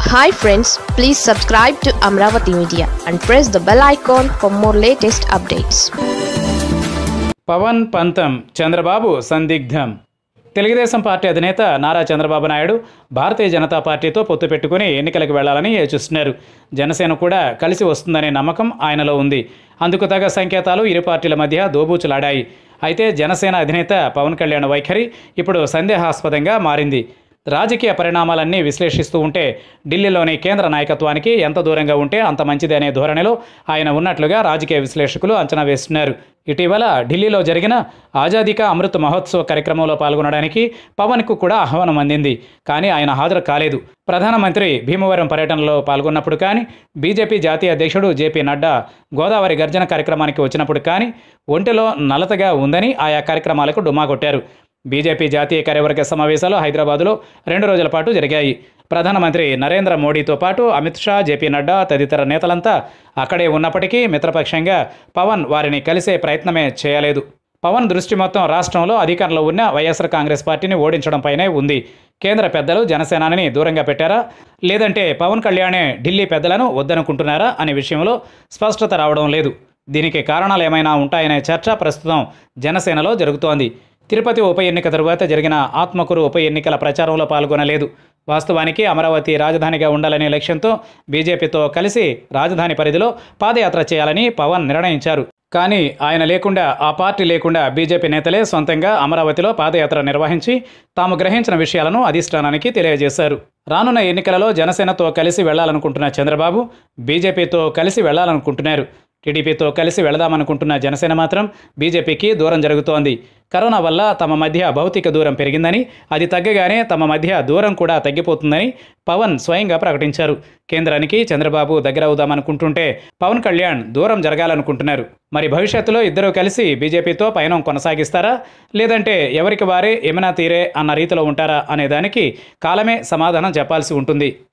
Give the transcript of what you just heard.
hi friends please subscribe to Amaravati media and press the bell icon for more latest updates Pawan పంతం Chandrababu సందిగ్ధం Telugu Desam party అధినేత నారా చంద్రబాబు నాయుడు భారతీయ జనతా పార్టీతో పొత్తు పెట్టుకుని ఎన్నికలకు వెళ్లాలని యోచిస్తున్నారు జనసేన కూడా కలిసి వస్తుందనే నమ్మకం ఆయనలో ఉంది అందుకు తగ సంకేతాలు ఇరు పార్టీల మధ్య దోబూచులాడాయి అయితే జనసేన అధినేత పవన్ కళ్యాణ్ వైఖరి ఇప్పుడు సందేహాస్పదంగా మారింది రాజకీయ పరిణామాలన్నీ విశ్లేషిస్తూ ఉంటే ఢిల్లీలోని కేంద్ర నాయకత్వానికి ఎంత దూరంగా ఉంటే అంత మంచిది అనే ధోరణిలో ఆయన ఉన్నట్లుగా రాజకీయ విశ్లేషకులు అంచనా వేస్తున్నారు ఇటీవల ఢిల్లీలో జరిగిన ఆజాదీ కా అమృత్ మహోత్సవ కార్యక్రమంలో పాల్గొనడానికి పవన్కు కూడా ఆహ్వానం అందింది కానీ ఆయన హాజరు కాలేదు ప్రధానమంత్రి భీమవరం పర్యటనలో పాల్గొన్నప్పుడు కానీ బీజేపీ జాతీయ అధ్యక్షుడు జేపీ నడ్డా గోదావరి గర్జన కార్యక్రమానికి వచ్చినప్పుడు కానీ ఒంటిలో నలతగా ఉందని ఆయా కార్యక్రమాలకు డుమా కొట్టారు బీజేపీ జాతీయ కార్యవర్గ సమావేశాలు హైదరాబాదులో రెండు రోజుల పాటు జరిగాయి ప్రధానమంత్రి నరేంద్ర మోడీతో పాటు అమిత్ షా జేపీ నడ్డా తదితర నేతలంతా అక్కడే ఉన్నప్పటికీ మిత్రపక్షంగా పవన్ వారిని కలిసే ప్రయత్నమే చేయలేదు పవన్ దృష్టి మొత్తం రాష్ట్రంలో అధికారంలో ఉన్న వైఎస్ఆర్ కాంగ్రెస్ పార్టీని ఓడించడంపైనే ఉంది కేంద్ర పెద్దలు జనసేనాని దూరంగా పెట్టారా లేదంటే పవన్ కళ్యాణే ఢిల్లీ పెద్దలను వద్దనుకుంటున్నారా అనే విషయంలో స్పష్టత రావడం లేదు దీనికి కారణాలు ఏమైనా ఉంటాయనే చర్చ ప్రస్తుతం జనసేనలో జరుగుతోంది తిరుపతి ఉప ఎన్నిక తరువాత జరిగిన ఆత్మకూరు ఉప ఎన్నికల ప్రచారంలో పాల్గొనలేదు వాస్తవానికి అమరావతి రాజధానిగా ఉండాలనే లక్ష్యంతో బీజేపీతో కలిసి రాజధాని పరిధిలో పాదయాత్ర చేయాలని పవన్ నిర్ణయించారు కానీ ఆయన లేకుండా ఆ పార్టీ లేకుండా బీజేపీ నేతలే సొంతంగా అమరావతిలో పాదయాత్ర నిర్వహించి తాము గ్రహించిన విషయాలను అధిష్టానానికి తెలియజేశారు రానున్న ఎన్నికలలో జనసేనతో కలిసి వెళ్లాలనుకుంటున్న చంద్రబాబు బీజేపీతో కలిసి వెళ్లాలనుకుంటున్నారు టీడీపీతో కలిసి వెళదామనుకుంటున్న జనసేన మాత్రం బీజేపీకి దూరం జరుగుతోంది కరోనా వల్ల తమ మధ్య భౌతిక దూరం పెరిగిందని అది తగ్గగానే తమ మధ్య దూరం కూడా తగ్గిపోతుందని పవన్ స్వయంగా ప్రకటించారు కేంద్రానికి చంద్రబాబు దగ్గరవుదామనుకుంటుంటే పవన్ కళ్యాణ్ దూరం జరగాలనుకుంటున్నారు మరి భవిష్యత్తులో ఇద్దరూ కలిసి బీజేపీతో పయనం కొనసాగిస్తారా లేదంటే ఎవరికి వారే ఏమైనా తీరే అన్న రీతిలో ఉంటారా అనే దానికి కాలమే సమాధానం చెప్పాల్సి ఉంటుంది